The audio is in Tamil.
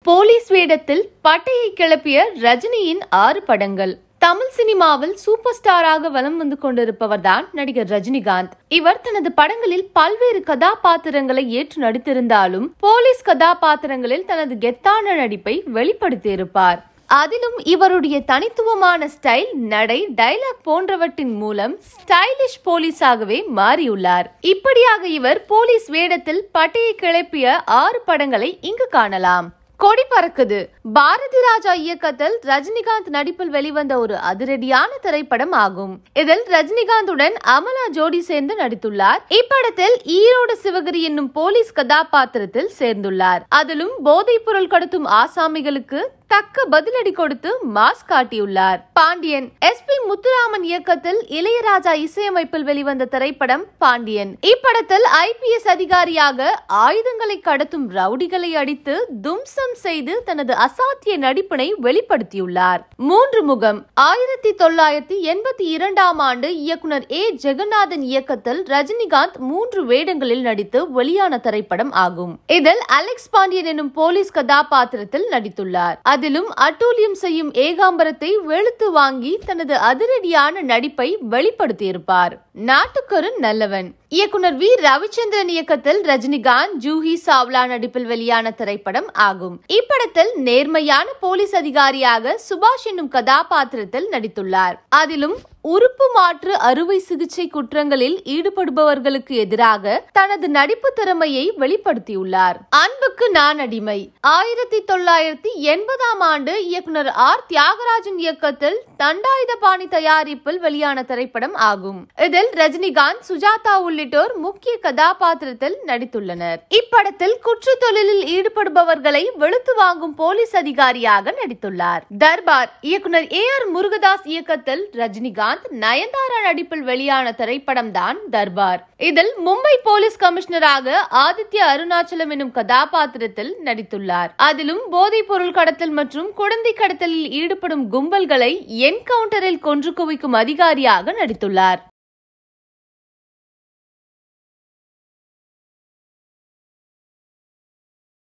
போலீஸ் வேடத்தில் பட்டையை கிளப்பிய ரஜினியின் ஆறு படங்கள் தமிழ் சினிமாவில் சூப்பர் ஸ்டாராக வலம் வந்து கொண்டிருப்பவர்தான் நடிகர் ரஜினிகாந்த் இவர் தனது படங்களில் பல்வேறு கதாபாத்திரங்களை ஏற்று நடித்திருந்தாலும் போலீஸ் கதாபாத்திரங்களில் தனது கெத்தான நடிப்பை வெளிப்படுத்தியிருப்பார் அதிலும் இவருடைய தனித்துவமான ஸ்டைல் நடை டைலாக் போன்றவற்றின் மூலம் ஸ்டைலிஷ் போலீஸாகவே மாறியுள்ளார் இப்படியாக இவர் போலீஸ் வேடத்தில் பட்டையை கிளப்பிய ஆறு படங்களை இங்கு காணலாம் கொடி பறக்குது பாரதி ராஜா இயக்கத்தில் ரஜினிகாந்த் நடிப்பில் வெளிவந்த ஒரு அதிரடியான திரைப்படம் ஆகும் இதில் ரஜினிகாந்துடன் அமலா ஜோடி சேர்ந்து நடித்துள்ளார் இப்படத்தில் ஈரோடு சிவகிரி என்னும் போலீஸ் கதாபாத்திரத்தில் சேர்ந்துள்ளார் அதிலும் போதைப் பொருள் கடத்தும் ஆசாமிகளுக்கு தக்க பதிலடி கொடுத்து மாஸ் காட்டியுள்ளார் பாண்டியன் எஸ் பி முத்துராமன் இயக்கத்தில் இளையராஜா இசையமைப்பில் வெளிவந்த திரைப்படம் பாண்டியன் இப்படத்தில் ஐபிஎஸ் அதிகாரியாக ஆயுதங்களை கடத்தும் ரவுடிகளை அடித்து தும்சம் செய்து தனது அசாத்திய நடிப்பினை வெளிப்படுத்தியுள்ளார் மூன்று முகம் ஆயிரத்தி தொள்ளாயிரத்தி எண்பத்தி இரண்டாம் ஆண்டு இயக்குனர் ஏ ஜெகநாதன் இயக்கத்தில் ரஜினிகாந்த் மூன்று வேடங்களில் நடித்து வெளியான திரைப்படம் ஆகும் இதில் அலெக்ஸ் பாண்டியன் எனும் போலீஸ் கதாபாத்திரத்தில் நடித்துள்ளார் அதிலும் அட்டூழியம் செய்யும் ஏகாம்பரத்தை வெளுத்து வாங்கி தனது அதிரடியான நடிப்பை வெளிப்படுத்தியிருப்பார் நாட்டுக்கரு நல்லவன் இயக்குனர் வி ரவிச்சந்திரன் இயக்கத்தில் ரஜினிகாந்த் ஜூஹி சாவ்லா நடிப்பில் வெளியான திரைப்படம் ஆகும் இப்படத்தில் நேர்மையான போலீஸ் அதிகாரியாக சுபாஷ் என்னும் கதாபாத்திரத்தில் நடித்துள்ளார் அதிலும் உறுப்பு மாற்று அறுவை சிகிச்சை குற்றங்களில் ஈடுபடுபவர்களுக்கு எதிராக தனது நடிப்பு திறமையை வெளிப்படுத்தியுள்ளார் அன்புக்கு நான் அடிமை ஆயிரத்தி தொள்ளாயிரத்தி எண்பதாம் ஆண்டு இயக்குனர் ஆர் தியாகராஜன் இயக்கத்தில் தண்டாயுதபாணி தயாரிப்பில் வெளியான திரைப்படம் ஆகும் இதில் ரஜினிகாந்த் சுஜாதா உள்ளிட்டோர் முக்கிய கதாபாத்திரத்தில் நடித்துள்ளனர் இப்படத்தில் குற்ற தொழிலில் ஈடுபடுபவர்களை வெளுத்து வாங்கும் போலீஸ் அதிகாரியாக நடித்துள்ளார் தர்பார் இயக்குனர் ஏ ஆர் முருகதாஸ் இயக்கத்தில் ரஜினிகாந்த் நயன்தாரா நடிப்பில் வெளியான திரைப்படம் தான் தர்பார் இதில் மும்பை போலீஸ் கமிஷனராக ஆதித்ய அருணாச்சலம் எனும் கதாபாத்திரத்தில் நடித்துள்ளார் அதிலும் போதைப் பொருள் கடத்தல் மற்றும் குழந்தை கடத்தலில் ஈடுபடும் கும்பல்களை என்கவுண்டரில் கொன்று குவிக்கும் அதிகாரியாக நடித்துள்ளார்